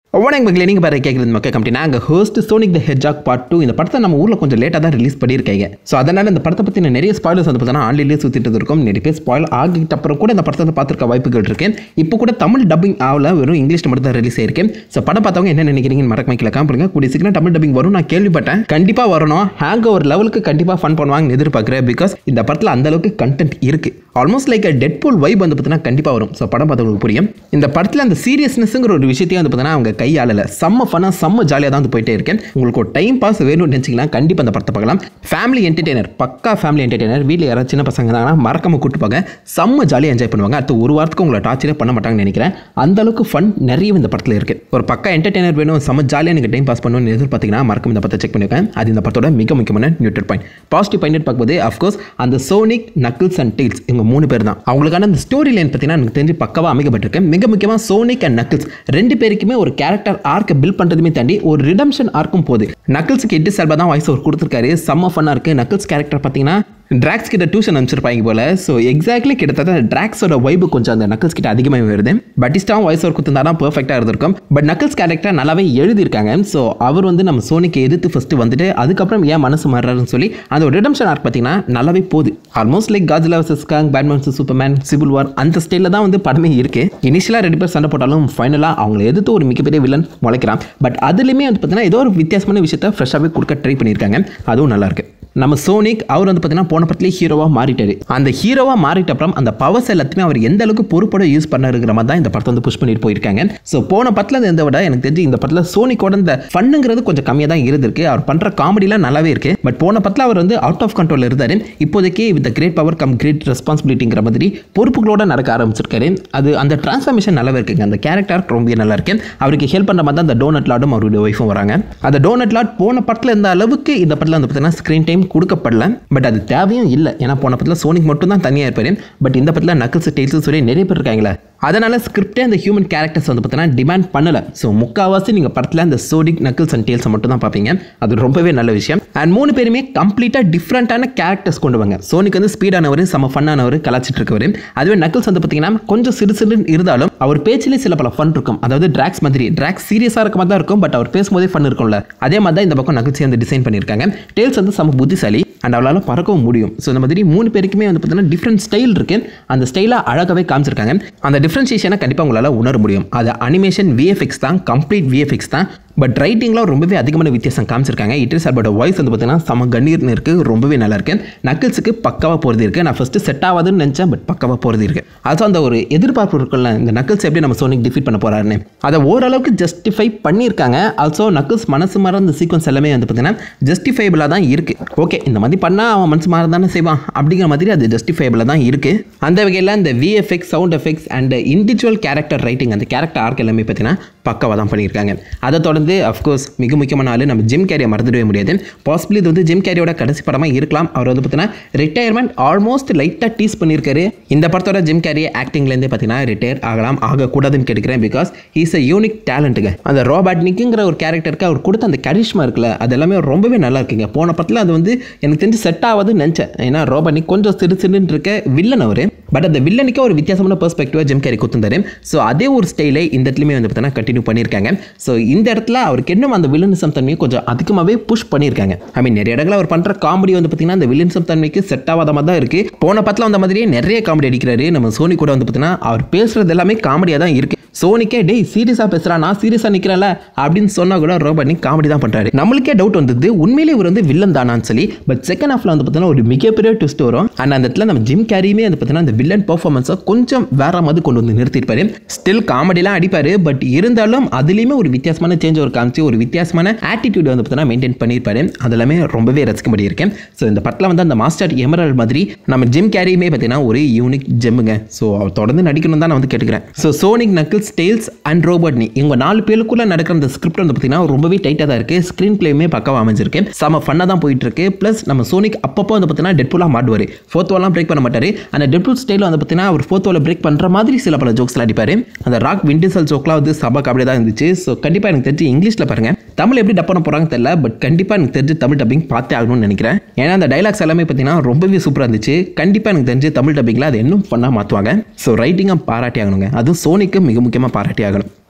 வணக்கம் மக்களே நீங்கள் பாரு கேட்குறது மக்கள் கம்பெனி நாங்கள் host Sonic the Hedgehog part two இந்த படத்தை நம்ம ஊரில் கொஞ்சம் லேட்டாக தான் ரிலீஸ் பண்ணியிருக்காங்க ஸோ அதனால் இந்த படத்தை பற்றின நிறைய ஸ்பாயிலர்ஸ் வந்து பார்த்தீங்கன்னா ஆன்லைன்லேயே சுற்றிட்டு இருக்கும் நிறைய பேர் ஸ்பாயில் ஆகிட்ட அப்புறம் கூட இந்த படத்தை வந்து பார்த்துருக்க வாய்ப்புகள் இருக்கு இப்போ கூட தமிழ் டப்பிங் ஆகல வெறும் இங்கிலீஷ் மட்டும் தான் ரிலீஸ் ஆயிருக்கேன் ஸோ படம் பார்த்தவங்க என்ன நினைக்கிறீங்கன்னு மறக்க வைக்கல காமிடுங்க கூடிய சீக்கிரம் தமிழ் டப்பிங் வரும் நான் கேள்விப்பட்டேன் கண்டிப்பாக வரணும் ஹேங் ஓவர் லெவலுக்கு கண்டிப்பாக ஃபன் பண்ணுவாங்கன்னு எதிர்பார்க்குறேன் பிகாஸ் இந்த படத்தில் அந்த அளவுக்கு கண்டென்ட் இருக்கு almost like Deadpool vibe வந்து பார்த்தீங்கன்னா கண்டிப்பாக வரும் ஸோ படம் பார்த்தவங்களுக்கு புரியும் இந்த படத்தில் அந்த சீரியஸ்னஸ்ங்கிற ஒரு விஷயத்தையும் வந்து பார்த்தீங்கன்னா அவங்க கையாளல செம்ம ஃபன்னாக செம்ம ஜாலியாக தான் வந்து போயிட்டே இருக்கேன் உங்களுக்கு ஒரு டைம் பாஸ் வேணும்னு நினச்சிங்கன்னா கண்டிப்பாக அந்த படத்தை பார்க்கலாம் ஃபேமிலி என்டர்டெய்னர் பக்கா ஃபேமிலி என்டர்டெய்னர் வீட்டில் யாராவது சின்ன பசங்க இருந்தாங்கன்னா மறக்காம கூட்டு போங்க செம்ம ஜாலியாக என்ஜாய் பண்ணுவாங்க அடுத்து ஒரு வாரத்துக்கு உங்களை டார்ச்சரே பண்ண மாட்டாங்கன்னு நினைக்கிறேன் அந்த அளவுக்கு ஃபன் நிறைய இந்த படத்தில் இருக்கு ஒரு பக்கா என்டர்டெய்னர் வேணும் செம்ம ஜாலியாக நீங்கள் டைம் பாஸ் பண்ணணும்னு எதிர்பார்த்தீங்கன்னா மறக்காம இந்த படத்தை செக் பண்ணிருக்கேன் அது இந்த படத்தோட மிக முக்கியமான நியூட்ரல் பாயிண்ட் பாசிட்டிவ் பாயிண்ட் பார்க்கும்போது அஃப்கோர்ஸ் அந்த சோனிக் நக்கிள்ஸ் அண்ட் டெய்ல்ஸ் இவங்க மூணு பேர் தான் அவங்களுக்கான அந்த ஸ்டோரி லைன் பார்த்தீங்கன்னா எனக்கு தெரிஞ்சு பக்கவாக அமைக்கப்பட்டிருக்கு மிக முக்கியமாக சோனிக் அண்ட் நக்கிள்ஸ் ரெண்டு பேருக்குமே ஒரு கேரக்டர் ஆர்க்கை பில்ட் பண்ணுறதுமே தாண்டி ஒரு ரிடம்ஷன் ஆர்க்கும் போகுது நக்கிள்ஸுக்கு எட்டு சார்பாக தான் வாய்ஸ் அவர் கொடுத்துருக்காரு செம்ம ஃபன்னாக இருக்குது நக்கிள்ஸ் கேரக்டர் பார்த்தீங்கன்னா ட்ராக்ஸ் கிட்ட டியூஷன் அனுப்பிச்சிருப்பாங்க போல ஸோ எக்ஸாக்ட்லி கிட்டத்தட்ட ட்ராக்ஸோட வைப்பு கொஞ்சம் அந்த நக்கல்ஸ் கிட்ட அதிகமாக வருது பட்டிஸ்டாவும் வாய்ஸ் ஒர்க் கொடுத்துருந்தா பர்ஃபெக்டாக இருந்திருக்கும் பட் நக்கல்ஸ் கேரக்டர் நல்லாவே எழுதியிருக்காங்க ஸோ அவர் வந்து நம்ம சோனிக்கு எதிர்த்து ஃபஸ்ட்டு வந்துட்டு அதுக்கப்புறம் ஏன் மனசு மாறுறாருன்னு சொல்லி அந்த ஒரு ரிடம்ஷன் ஆர்க் பார்த்தீங்கன்னா நல்லாவே போகுது almost like Godzilla versus Kong Batman Superman civil war அந்த ஸ்டைலில் தான் வந்து படமே இருக்கு இனிஷியலாக ரெண்டு பேர் சண்டை போட்டாலும் ஃபைனலாக அவங்களை எதிர்த்து ஒரு மிகப்பெரிய வில்லன் முளைக்கிறான் பட் அதுலேயுமே வந்து பார்த்தீங்கன்னா ஏதோ ஒரு வித்தியாசமான விஷயத்த ஃப்ரெஷ்ஷாகவே கொடுக்க ட்ரை பண்ணியிருக்காங்க அதுவும் நல்லா இருக்கு நம்ம சோனிக் அவர் வந்து பார்த்தீங்கன்னா போன படத்துலேயே ஹீரோவாக மாறிட்டாரு அந்த ஹீரோவாக மாறிட்ட அப்புறம் அந்த பவர்ஸ் எல்லாத்தையுமே அவர் எந்த அளவுக்கு பொறுப்போட யூஸ் பண்ணாருங்கிற மாதிரி தான் இந்த படத்தை வந்து புஷ் பண்ணிட்டு போயிருக்காங்க ஸோ போன படத்தில் இருந்த விட எனக்கு தெரிஞ்சு இந்த படத்தில் சோனிக்கோட இந்த ஃபன்னுங்கிறது கொஞ்சம் கம்மியாக தான் இருந்திருக்கு அவர் பண்ணுற காமெடிலாம் நல்லாவே இருக்கு பட் போன படத்தில் அவர் வந்து அவுட் ஆஃப் கண்ட்ரோல் இருந்தார் இப்போதைக்கு with great power come great ரெஸ்பான்சிபிலிட்டிங்கிற மாதிரி பொறுப்புகளோட நடக்க ஆரம்பிச்சிருக்காரு அது அந்த டிரான்ஸ்ஃபர்மேஷன் நல்லாவே இருக்குங்க அந்த கேரக்டர் ரொம்ப நல்லா இருக்கு அவருக்கு ஹெல்ப் பண்ணுற மாதிரி தான் அந்த டோனட் லாடும் அவருடைய ஒய்ஃபும் வராங்க அந்த டோனட் லாட் போன படத்தில் இருந்த அளவுக்கு இந்த படத்தில் வந்து பார்த்தீங்கன்னா ஸ்க்ரீன் டைம் கொடுக்கப்படல பட் அது தேவையும் இல்லை ஏன்னா போன படத்தில் சோனிக் மட்டும் தான் தனியாக இருப்பார் பட் இந்த படத்தில் நக்கல்ஸ் டெய்ல்ஸ் சொல்லி நிறைய பேர் இருக்காங்களே அதனால ஸ்கிரிப்டே அந்த ஹியூமன் கேரக்டர்ஸ் வந்து பார்த்தீங்கன்னா டிமாண்ட் பண்ணலை ஸோ முக்கால்வாசி நீங்கள் படத்தில் அந்த சோடிக் நக்கிள்ஸ் அண்ட் டேல்ஸை மட்டும் தான் பார்ப்பீங்க அது ரொம்பவே நல்ல விஷயம் அண்ட் மூணு பேருமே கம்ப்ளீட்டாக டிஃப்ரெண்ட்டான கேரக்டர்ஸ் கொண்டு வாங்க சோனிக் வந்து ஸ்பீடானவர் செம ஃபன்னானவர் கலாச்சிட்டு இருக்கவர் அதுவே நக்கிள்ஸ் வந்து பார்த்தீங்கன்னா கொஞ்சம் சிறு சிறு இருந்தாலும் அவர் பேச்சிலே சில பல ஃபன் இருக்கும் அதாவது ட்ராக்ஸ் மாதிரி ட்ராக்ஸ் சீரியஸாக இருக்க மாதிரி தான் இருக்கும் பட் அவர் பேசும்போதே ஃபன் இருக்கும்ல அதே மாதிரி தான் இந்த பக்கம் நக்கிள்ஸை வந்து டிசைன் பண்ணியிருக்காங்க டேல்ஸ் வந்து செம புத்திசாலி அண்ட் அவளால் பறக்கவும் முடியும் ஸோ இந்த மாதிரி மூணு பேருக்குமே வந்து பார்த்தீங்கன்னா டிஃப்ரெண்ட் ஸ்டைல் இருக்கு அந்த ஸ்டைலாக அழகாகவே காமிச்சிருக்காங்க அந்த டிஃப்ரென்ஷியேஷனை கண்டிப்பாக உங்களால் உணர முடியும் அது அனிமேஷன் விஎஃப்எக்ஸ் தான் கம்ப்ளீட் விஎஃப்எக்ஸ் தான் பட் ரைட்டிங்கில் ரொம்பவே அதிகமான வித்தியாசம் காமிச்சிருக்காங்க இட்ரிஸ் அல்போட வாய்ஸ் வந்து பார்த்தீங்கன்னா சம கண்ணீர்னு இருக்குது ரொம்பவே நல்லா இருக்கு நக்கிள்ஸுக்கு பக்காவாக போகிறது இருக்குது நான் ஃபஸ்ட்டு செட் ஆகாதுன்னு நினச்சேன் பட் பக்காவாக போகிறது இருக்குது அதுவும் அந்த ஒரு எதிர்பார்ப்பு இருக்குல்ல இந்த நக்கிள்ஸ் எப்படி நம்ம சோனிக் டிஃபீட் பண்ண போகிறாருன்னு அதை ஓரளவுக்கு ஜஸ்டிஃபை பண்ணியிருக்காங்க ஆல்சோ நக்கிள்ஸ் மனசு மாற அந்த சீக்வன்ஸ் எல்லாமே வந்து பார்த்தீங்கன்னா ஜஸ்டிஃபைபிளாக தான் இருக்குது ஓகே இந்த மாதிரி பண்ணால் அவன் மனசு மாற தானே செய்வான் அப்படிங்கிற மாதிரி அது ஜஸ்டிஃபைபிளாக தான் இருக்குது அந்த வகையில் இந்த VFX sound effects and individual character writing அந்த கேரக்டர் ஆர்க் எல்லாமே பார்த்தீங்கன்னா பக்காவாக தான் பண்ணியிருக்காங்க அதை தொடர்ந்து அஃப்கோர்ஸ் மிக முக்கியமான ஆள் நம்ம ஜிம் கேரியை மறந்துடவே முடியாது பாசிபிளி இது வந்து ஜிம் கேரியோட கடைசி படமாக இருக்கலாம் அவர் வந்து பார்த்தீங்கன்னா ரிட்டையர்மெண்ட் ஆல்மோஸ்ட் லைட்டாக டீஸ் பண்ணியிருக்காரு இந்த படத்தோட ஜிம் கேரி ஆக்டிங்லேருந்தே பார்த்தீங்கன்னா ரிட்டையர் ஆகலாம் ஆகக்கூடாதுன்னு கேட்டுக்கிறேன் பிகாஸ் இஸ் அ யூனிக் டேலண்ட்டுங்க அந்த ரோபாட் நிக்குங்கிற ஒரு கேரக்டருக்கு அவர் கொடுத்த அந்த கரிஷ்மா இருக்குல்ல அது எல்லாமே ரொம்பவே நல்லா இருக்குங்க போன படத்தில் அது வந்து எனக்கு தெரிஞ்சு செட் ஆகாதுன்னு நினச்சேன் ஏன்னா ரோபானிக் கொஞ்சம் சிறு சிறுன்னு இருக்க வில்லன் அவர் பட் அந்த வில்லனுக்கே ஒரு வித்தியாசமான பெர்ஸ்பெக்டிவாக ஜிம் கேரி கொடுத்துருந்தாரு ஸோ அதே ஒரு ஸ்டைலை இந்த இடத்துலையுமே வந்து பார்த்தீங்கன்னா கண்டினியூ பண்ணியிருக்காங்க ஸோ இந்த இடத்துல அவருக்கு இன்னும் அந்த வில்லனிசம் தன்மையை கொஞ்சம் அதிகமாகவே புஷ் பண்ணியிருக்காங்க ஐ மீன் நிறைய இடங்களில் அவர் பண்ணுற காமெடி வந்து பார்த்தீங்கன்னா அந்த வில்லனிசம் தன்மைக்கு செட் ஆகாத மாதிரி தான் இருக்குது போன படத்தில் அந்த மாதிரியே நிறைய காமெடி அடிக்கிறாரு நம்ம சோனி கூட வந்து பார்த்தீங்கன்னா அவர் பேசுறது எல்லாமே காமெடியாக தான் இருக்குது சோனிக்கே டேய் சீரியஸாக பேசுகிறான் நான் சீரியஸாக நிற்கிறேன்ல அப்படின்னு சொன்னால் கூட ரோபோட் காமெடி தான் பண்ணுறாரு நம்மளுக்கே டவுட் வந்தது உண்மையிலே இவர் வந்து வில்லன் தானான்னு சொல்லி பட் செகண்ட் ஹாஃபில் வந்து பார்த்தீங்கன்னா ஒரு மிகப்பெரிய ட்விஸ்ட் வரும் அண்ட் அந்த இடத்துல நம்ம ஜிம் கேரியுமே வந்து பார்த்தீங்கன்னா அந்த வில்லன் பர்ஃபார்மன்ஸை கொஞ்சம் வேற மாதிரி கொண்டு வந்து நிறுத்திருப்பாரு ஸ்டில் காமெடிலாம் அடிப்பார் பட் இருந்தாலும் அதுலேயுமே ஒரு வித்தியாசமான சேஞ்ச் ஒரு காமிச்சு ஒரு வித்தியாசமான ஆட்டிடியூட் வந்து பார்த்தீங்கன்னா மெயின்டைன் பண்ணியிருப்பாரு அதெல்லாமே ரொம்பவே ரசிக்கும்படி இருக்கேன் ஸோ இந்த படத்தில் வந்து அந்த மாஸ்டர் எமரல் மாதிரி நம்ம ஜிம் கேரியுமே பார்த்தீங்கன்னா ஒரு யூனிக் ஜெம்முங்க ஸோ அவர் தொடர்ந்து நடிக்கணும் தான் நான் வந்து கேட்டுக்கிறேன் so Sonic Knuckles Tails and Robotnik இவங்க நாலு பேருக்குள்ள நடக்கிற அந்த ஸ்கிரிப்ட் வந்து பார்த்தீங்கன்னா ரொம்பவே டைட்டாக தான் இருக்குது ஸ்க்ரீன் பிளேயுமே பக்கவாக அமைஞ்சிருக்கு செம ஃபன்னாக தான் போயிட்டு இருக்கு ப்ளஸ் நம்ம சோனிக் அப்பப்போ வந்து பார்த்தீங்கன்னா டெட்புலாக மாட்டுவார் ஃபோர்த் வாலாம் பிரேக் பண்ண மாட்டார் அந்த டெட்புல் ஸ்டைல் வந்து பார்த்தீங்கன்னா அவர் ஃபோர்த் வால் பிரேக் பண்ணுற மாதிரி சில பல ஜோக்ஸ்லாம் அடிப்பார் அந்த ராக் விண்டிசல் ஜோக்லாம் வந்து சபா அப்படியே தான் இருந்துச்சு ஸோ கண்டிப்பாக எனக்கு தெரிஞ்சு இங்கிலீஷில் பாருங்க தமிழ் எப்படி டப் பண்ண போகிறாங்க தெரியல பட் கண்டிப்பாக எனக்கு தெரிஞ்சு தமிழ் டப்பிங் பார்த்தே ஆகணும்னு நினைக்கிறேன் ஏன்னா அந்த டைலாக்ஸ் எல்லாமே பார்த்தீங்கன்னா ரொம்பவே சூப்பராக இருந்துச்சு கண்டிப்பாக எனக்கு தெரிஞ்சு தமிழ் டப்பிங்கில் அது இன்னும் பண்ணால் மாற்றுவாங்க ஸோ ரைட்டிங்காக பாராட்டி ஆகணுங்க அதுவும் சோனிக்கு மிக முக்கியமாக பாராட்டி ஆகணும்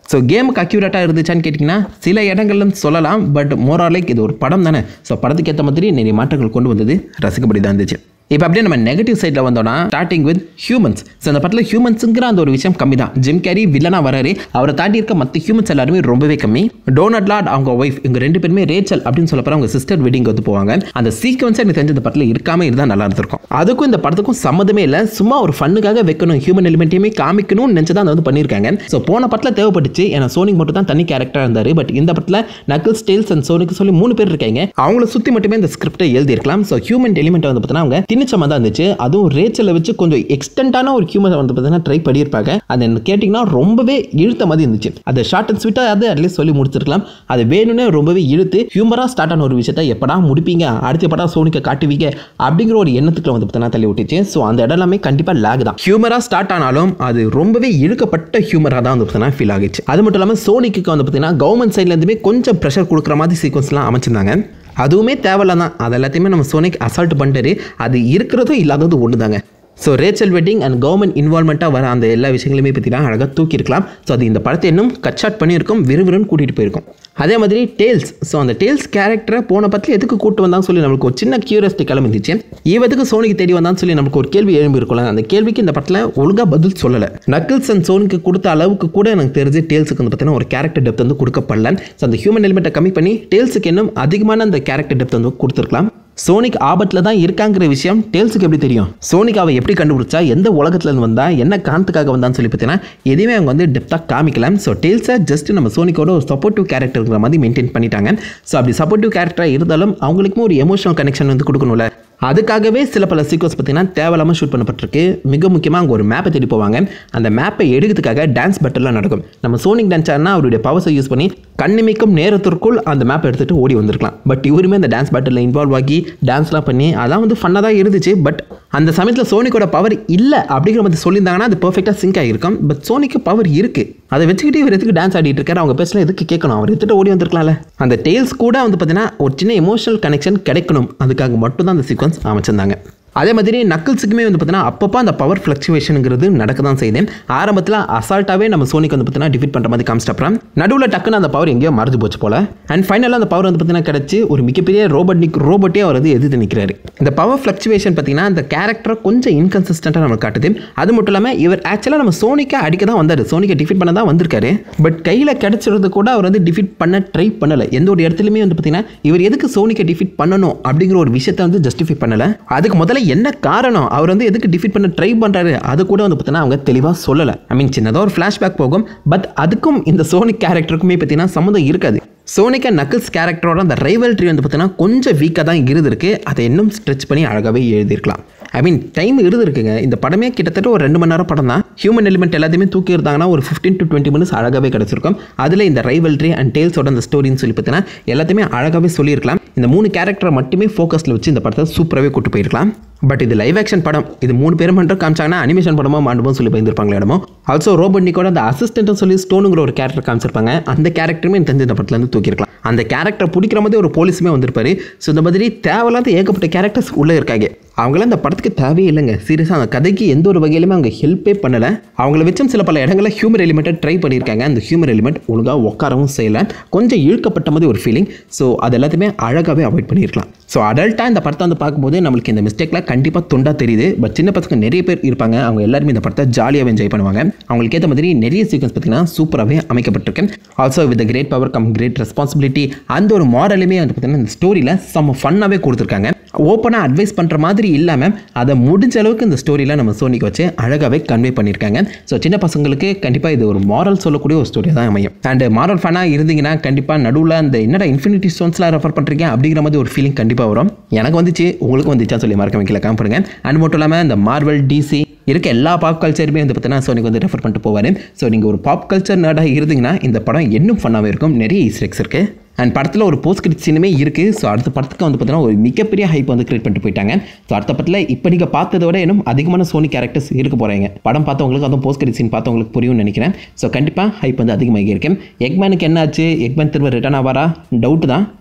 ஸோ கேமுக்கு அக்யூரேட்டாக இருந்துச்சான்னு கேட்டிங்கன்னா சில இடங்கள்ல சொல்லலாம் பட் மோராலைக் இது ஒரு படம் தானே ஸோ படத்துக்கு ஏற்ற மாதிரி நிறைய மாற்றங்கள் கொண்டு வந்தது ரசிக்கப்படி தான் இருந்துச்சு இப்போ அப்படியே நம்ம நெகட்டிவ் சைடில் வந்தோம்னா ஸ்டார்டிங் வித் ஹியூமன்ஸ் ஸோ அந்த படத்தில் ஹியூமன்ஸுங்கிற அந்த ஒரு விஷயம் கம்மி தான் ஜிம் கேரி வில்லனா வராரு அவரை தாண்டி இருக்க மற்ற ஹியூமன்ஸ் எல்லாருமே ரொம்பவே கம்மி டோனட் லாட் அவங்க ஒய்ஃப் இவங்க ரெண்டு பேருமே ரேச்சல் அப்படின்னு சொல்ல போகிற அவங்க சிஸ்டர் வெட்டிங் வந்து போவாங்க அந்த சீக்வன்ஸை எனக்கு தெரிஞ்ச இந்த படத்தில் இருக்காம இருந்தால் நல்லா இருந்திருக்கும் அதுக்கும் இந்த படத்துக்கும் சம்மந்தமே இல்லை சும்மா ஒரு ஃபண்ணுக்காக வைக்கணும் ஹியூமன் எலிமெண்ட்டையுமே காமிக்கணும்னு நினச்சி தான் அதை வந்து பண்ணியிருக்காங்க ஸோ போன படத்தில் தேவைப்பட்டுச்சு ஏன்னா சோனிக் மட்டும் தான் தனி கேரக்டராக இருந்தார் பட் இந்த படத்தில் நக்கிள்ஸ் டேல்ஸ் அண்ட் சோனிக்கு சொல்லி மூணு பேர் இருக்காங்க அவங்கள சுற்றி மட்டுமே இந்த ஸ்கிரிப்டை எழுதியிருக்கலாம் ஸோ ஹியூமன் எலிமெண்ட் வந்து பார்த்தீங்கன்னா அவங்க திணிச்சமாக தான் இருந்துச்சு அதுவும் ரேச்சலை வச்சு கொஞ்சம் எக்ஸ்டென்ட்டான ஒரு ஹியூமன் வந்து பார்த்தீங்கன்னா ட்ரை பண்ணியிருப்பாங்க அது என்ன கேட்டிங்கன்னா ரொம்பவே இழுத்த மாதிரி இருந்துச்சு அதை ஷார்ட் அண்ட் ஸ்வீட்டாக அது அட்லீஸ்ட் சொல்லி முடிச்சிருக்கலாம் அது வேணும்னே ரொம்பவே இழுத்து ஹியூமராக ஸ்டார்ட் ஆன ஒரு விஷயத்தை எப்படா முடிப்பீங்க அடுத்த படா சோனிக்க காட்டுவீங்க அப்படிங்கிற ஒரு எண்ணத்துக்குள்ள வந்து பார்த்தீங்கன்னா தள்ளி விட்டுச்சு ஸோ அந்த இடம் எல்லாமே கண்டிப்பாக லேக் தான் ஹியூமராக ஸ்டார்ட் ஆனாலும் அது ரொம்பவே இழுக்கப்பட்ட ஹியூமராக தான் வந்து பார்த்தீங்கன்னா ஃபீல் ஆகிச்சு அது மட்டும் இல்லாமல் சோனிக்கு வந்து பார்த்தீங்கன்னா கவர்மெண்ட் சைட்லேருந்துமே கொஞ்சம் ப்ரெஷர் கொடுக்குற மாதிரி சீக்வன்ஸ்லாம் அமைச்சிருந்தாங்க அதுவுமே தேவையில்ல தான் அது எல்லாத்தையுமே நம்ம சோனிக் அசால்ட் பண்ணிட்டாரு அது இருக்கிறதும் இல்லாதது ஒன்று தாங்க so Rachel wedding and government இன்வால்மெண்ட்டாக வர அந்த எல்லா விஷயங்களுமே பற்றிலாம் அழகாக தூக்கியிருக்கலாம் ஸோ அது இந்த படத்தை இன்னும் கட் ஷாட் பண்ணியிருக்கும் விறுவிறுன்னு கூட்டிகிட்டு போயிருக்கும் அதே மாதிரி டேல்ஸ் ஸோ அந்த டேல்ஸ் கேரக்டரை போன படத்தில் எதுக்கு கூட்டு வந்தான்னு சொல்லி நம்மளுக்கு ஒரு சின்ன கியூரியாசிட்டி கிளம்பிச்சு இவத்துக்கு சோனிக்கு தேடி வந்தான்னு சொல்லி நமக்கு ஒரு கேள்வி எழும்பி இருக்கும்ல அந்த கேள்விக்கு இந்த படத்தில் ஒழுங்காக பதில் சொல்லலை நக்கிள்ஸ் அண்ட் சோனிக்கு கொடுத்த அளவுக்கு கூட எனக்கு தெரிஞ்சு டேல்ஸுக்கு வந்து பார்த்தீங்கன்னா ஒரு கேரக்டர் டெப்த் வந்து கொடுக்கப்படல ஸோ அந்த ஹியூமன் எலிமெண்ட்டை கம்மி பண்ணி டேல்ஸுக்கு இன்னும் அதிகமான அந்த கேரக்டர் டெப்த் வந்து கொடுத்துருக்கலாம் சோனிக் ஆபத்தில் தான் இருக்காங்கிற விஷயம் டேல்ஸுக்கு எப்படி தெரியும் சோனிக் அவ எப்படி கண்டுபிடிச்சா எந்த உலகத்துலேருந்து வந்தா என்ன காரணத்துக்காக வந்தான்னு சொல்லி பார்த்தீங்கன்னா எதுவுமே அவங்க வந்து டெப்த்தாக காமிக்கலாம் ஸோ டேல்ஸை ஜஸ்ட் நம்ம சோனிக்கோட ஒரு சப்போர்ட்டிவ் கேரக்டருங்கிற மாதிரி மெயின்டைன் பண்ணிட்டாங்க ஸோ அப்படி சப்போர்ட்டிவ் கேரக்டராக இருந்தாலும் அவங்களுக்கும் ஒரு எமோஷனல் கனெக்ஷன் வந்து கொடுக்கணும்ல அதுக்காகவே சில பல சீக்வன்ஸ் பார்த்தீங்கன்னா தேவையில்லாமல் ஷூட் பண்ணப்பட்டிருக்கு மிக முக்கியமாக அங்கே ஒரு மேப்பை தேடி போவாங்க அந்த மேப்பை எடுக்கிறதுக்காக டான்ஸ் பட்டெல்லாம் நடக்கும் நம்ம சோனிக் டான்ஸ் ஆடினா அவருடைய பவர்ஸை யூஸ் பண்ணி கண்ணிமிக்கும் நேரத்திற்குள் அந்த மேப்பை எடுத்துகிட்டு ஓடி வந்திருக்கலாம் பட் இவருமே அந்த டான்ஸ் பேட்டில் இன்வால்வ் ஆகி டான்ஸ்லாம் பண்ணி அதான் வந்து ஃபன்னாக தான் இருந்துச்சு பட் அந்த சமயத்தில் சோனிக்கோட பவர் இல்லை அப்படிங்கிற மாதிரி சொல்லியிருந்தாங்கன்னா அது பர்ஃபெக்டாக சிங்க் ஆகிருக்கும் பட் சோனிக்கு பவர் இருக்குது அதை வச்சுக்கிட்டு இவர் எதுக்கு டான்ஸ் ஆடிட்டு இருக்காரு அவங்க பேசலாம் எதுக்கு கேட்கணும் அவர் எடுத்துகிட்டு ஓடி வந்திருக்கலாம்ல அந்த டேல்ஸ் கூட வந்து பார்த்தீங்கன்னா ஒரு சின்ன எமோஷனல் கனெக்ஷன் கிடைக்கணும் அதுக்காக மட்டும் தான் அந்த சீக்வன்ஸ் அமைச்சிருந்தாங்க அதே மாதிரி நக்கிள்ஸுக்குமே வந்து பார்த்தீங்கன்னா அப்பப்போ அந்த பவர் ஃப்ளக்சுவேஷனுங்கிறது நடக்க தான் செய்யுது ஆரம்பத்தில் அசால்ட்டாகவே நம்ம சோனிக்கு வந்து பார்த்தீங்கன்னா டிஃபீட் பண்ணுற மாதிரி காமிச்சிட்டப்புறம் நடுவில் டக்குன்னு அந்த பவர் எங்கேயோ மறைஞ்சு போச்சு போல அண்ட் ஃபைனலாக அந்த பவர் வந்து பார்த்தீங்கன்னா கிடச்சி ஒரு மிகப்பெரிய ரோபோட் நிக் ரோபோட்டே அவர் வந்து எதிர்த்து நிற்கிறாரு இந்த பவர் ஃப்ளக்சுவேஷன் பார்த்தீங்கன்னா அந்த கேரக்டரை கொஞ்சம் இன்கன்சிஸ்டண்ட்டாக நமக்கு காட்டுது அது மட்டும் இல்லாமல் இவர் ஆக்சுவலாக நம்ம சோனிக்கை அடிக்க தான் வந்தார் சோனிக்கை டிஃபீட் பண்ண தான் வந்திருக்காரு பட் கையில் கிடச்சிருந்து கூட அவர் வந்து டிஃபீட் பண்ண ட்ரை பண்ணலை எந்த ஒரு இடத்துலையுமே வந்து பார்த்தீங்கன்னா இவர் எதுக்கு சோனிக்கை டிஃபீட் பண்ணணும் அப்படிங்கிற ஒரு விஷயத்தை வந்து ஜஸ்டிஃபை பண்ணலை அதுக்கு முதல்ல என்ன காரணம் அவர் வந்து எதுக்கு டிஃபீட் பண்ண ட்ரை பண்ணுறாரு அது கூட வந்து பார்த்தீங்கன்னா அவங்க தெளிவாக சொல்லலை ஐ மீன் சின்னதாக ஒரு ஃப்ளாஷ்பேக் போகும் பட் அதுக்கும் இந்த சோனிக் கேரக்டருக்குமே பார்த்தீங்கன்னா சம்மந்தம் இருக்காது சோனிக் அண்ட் நக்கிள்ஸ் கேரக்டரோட அந்த ரைவல்ட்ரி வந்து பார்த்தீங்கன்னா கொஞ்சம் வீக்காக தான் இருந்திருக்கு அதை இன்னும் ஸ்ட்ரெச் பண்ணி அழகாகவே எழுதியிருக்கலாம் ஐ மீன் டைம் இருந்திருக்குங்க இந்த படமே கிட்டத்தட்ட ஒரு ரெண்டு மணி நேரம் படம் தான் ஹியூமன் எலிமெண்ட் எல்லாத்தையுமே தூக்கி இருந்தாங்கன்னா ஒரு ஃபிஃப்டீன் டு டுவெண்ட்டி மினிட்ஸ் அழகாகவே கிடச்சிருக்கும் அதில் இந்த ரைவல்ட்ரி அண்ட் டேல்ஸோட அந்த ஸ்டோரின்னு சொல்லி பார்த்தீங்கன்னா எல்லாத்தையுமே அழகாகவே சொல்லியிருக்கலாம் இந்த மூணு கேரக்டரை மட்டுமே ஃபோக்கஸில் வச்சு இந்த படத்தை சூப்பராகவே கூட்டு போயிருக்கலாம் பட் இது லைவ் ஆக்ஷன் படம் இது மூணு பேரும் மட்டும் காமிச்சாங்கன்னா அனிமேஷன் படமாக மாண்டுமோ சொல்லி பயந்துருப்பாங்களே இடமோ ஆல்சோ ரோபோட்னிக்கோட அந்த அசிஸ்டன்ட்னு சொல்லி ஸ்டோனுங்கிற ஒரு கேரக்டர் காமிச்சிருப்பாங்க அந்த கேரக்டருமே எனக்கு தெரிஞ்ச இந்த படத்துலேருந்து தூக்கியிருக்கலாம் அந்த கேரக்டர் பிடிக்கிற மாதிரி ஒரு போலீஸுமே வந்திருப்பாரு ஸோ இந்த மாதிரி தேவையில்லாத ஏகப்பட்ட கேரக்டர்ஸ் உள்ளே இருக்காங்க அவங்களாம் இந்த படத்துக்கு தேவையே இல்லைங்க சீரியஸாக அந்த கதைக்கு எந்த ஒரு வகையிலுமே அவங்க ஹெல்ப்பே பண்ணலை அவங்கள வச்சும் சில பல இடங்களில் ஹியூமர் எலிமெண்ட்டை ட்ரை பண்ணியிருக்காங்க அந்த ஹியூமர் எலிமெண்ட் ஒழுங்காக உட்காரவும் செய்யலை கொஞ்சம் இழுக்கப்பட்ட மாதிரி ஒரு ஃபீலிங் ஸோ அது எல்லாத்தையுமே அழகாகவே அவாய்ட் பண்ணியிருக்கலாம் ஸோ அடல்ட்டாக இந்த படத்தை வந்து பார்க்கும்போது நம்மளுக்கு இந்த மிஸ்டேக்லாம் கண்டிப்பாக தொண்டா தெரியுது பட் சின்ன பசங்க நிறைய பேர் இருப்பாங்க அவங்க எல்லாருமே இந்த படத்தை ஜாலியாக என்ஜாய் பண்ணுவாங்க அவங்களுக்கு ஏற்ற மாதிரி நிறைய சீக்வன்ஸ் பார்த்தீங்கன்னா சூப்பராகவே அமைக்கப்பட்டிருக்கு also with great power come great responsibility அந்த ஒரு மாடலுமே வந்து பார்த்தீங்கன்னா இந்த ஸ்டோரியில் செம்ம ஃபன்னாகவே கொடுத்துருக்காங்க ஓப்பனாக அட்வைஸ் பண்ணுற மாதிரி இல்லாமல் அதை முடிஞ்ச அளவுக்கு இந்த ஸ்டோரியில் நம்ம சோனிக்கு வச்சு அழகாகவே கன்வே பண்ணியிருக்காங்க ஸோ சின்ன பசங்களுக்கு கண்டிப்பாக இது ஒரு மாரல் சொல்லக்கூடிய ஒரு ஸ்டோரி தான் அமையும் அண்ட் மாரல் ஃபேனாக இருந்தீங்கன்னா கண்டிப்பாக நடுவில் அந்த என்னடா இன்ஃபினிட்டி ஸ்டோன்ஸ்லாம் ரெஃபர் பண்ணுறீங்க அப்படிங்கிற மாதிரி ஒரு ஃபீலிங் கண்டிப்பாக வரும் எனக்கு வந்துச்சு உங்களுக்கு வந்துச்சா சொல்லி மறக்க வைக்கல காம் பண்ணுங்க அண்ட் மட்டும் இல்லாமல் இந்த மார்வல் டிசி இருக்க எல்லா பாப் கல்ச்சருமே வந்து பார்த்தீங்கன்னா சோனிக்கு வந்து ரெஃபர் பண்ணிட்டு போவார் ஸோ நீங்கள் ஒரு பாப் கல்ச்சர் நர்டாக இருந்தீங்கன்னா இந்த படம் இன்னும் ஃபன்னாகவே இருக்கும் நிறைய ஈஸ்டெக்ஸ் இருக்குது அண்ட் படத்தில் ஒரு போஸ்ட் கிரிட் சீனுமே இருக்குது ஸோ அடுத்த படத்துக்கு வந்து பார்த்தீங்கன்னா ஒரு மிகப்பெரிய ஹைப் வந்து கிரியேட் பண்ணிட்டு போயிட்டாங்க ஸோ அடுத்த படத்தில் இப்போ நீங்கள் பார்த்ததை விட இன்னும் அதிகமான சோனி கேரக்டர்ஸ் இருக்க போகிறாங்க படம் பார்த்தவங்களுக்கு அதுவும் போஸ்ட் கிரிட் சீன் பார்த்தவங்களுக்கு புரியும்னு நினைக்கிறேன் ஸோ கண்டிப்பாக ஹைப் வந்து அதிகமாக இருக்கு எக்மேனுக்கு என்னாச்சு எக்மேன் திரும்ப ரிட்டர்ன் ஆவாரா டவுட் தான்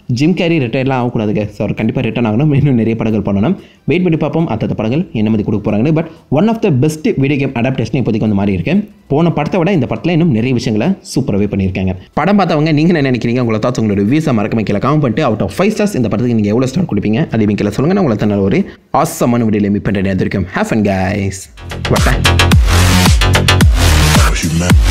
ஜிம் கேரி ரிட்டையர்லாம் ஆகக்கூடாதுங்க ஸோ அவர் கண்டிப்பாக ரிட்டர்ன் ஆகணும் இன்னும் நிறைய படங்கள் பண்ணணும் வெயிட் பண்ணி பார்ப்போம் அத்தத்த படங்கள் என்ன மாதிரி கொடுக்க போகிறாங்கன்னு but one of the best video game adaptation இப்போதைக்கு வந்து மாறி இருக்கு போன படத்தை விட இந்த படத்தில் இன்னும் நிறைய விஷயங்களை சூப்பராகவே பண்ணியிருக்காங்க படம் பார்த்தவங்க நீங்கள் என்ன நினைக்கிறீங்க உங்களை தாட்ஸ் உங்களோட வீசா மறக்காம கீழே காமெண்ட் பண்ணிட்டு அவுட் ஆஃப் ஃபைவ் ஸ்டார்ஸ் இந்த படத்துக்கு நீங்கள் எவ்வளோ ஸ்டார் கொடுப்பீங்க அதே கீழே சொல்லுங்கள் நான் உங்களை தன்னால் ஒரு ஆசமான வீடியோவில் மீட் பண்ணுறேன் இருக்கும் ஹேஃப் அண்ட் கைஸ் வட்டேன் Cause you meant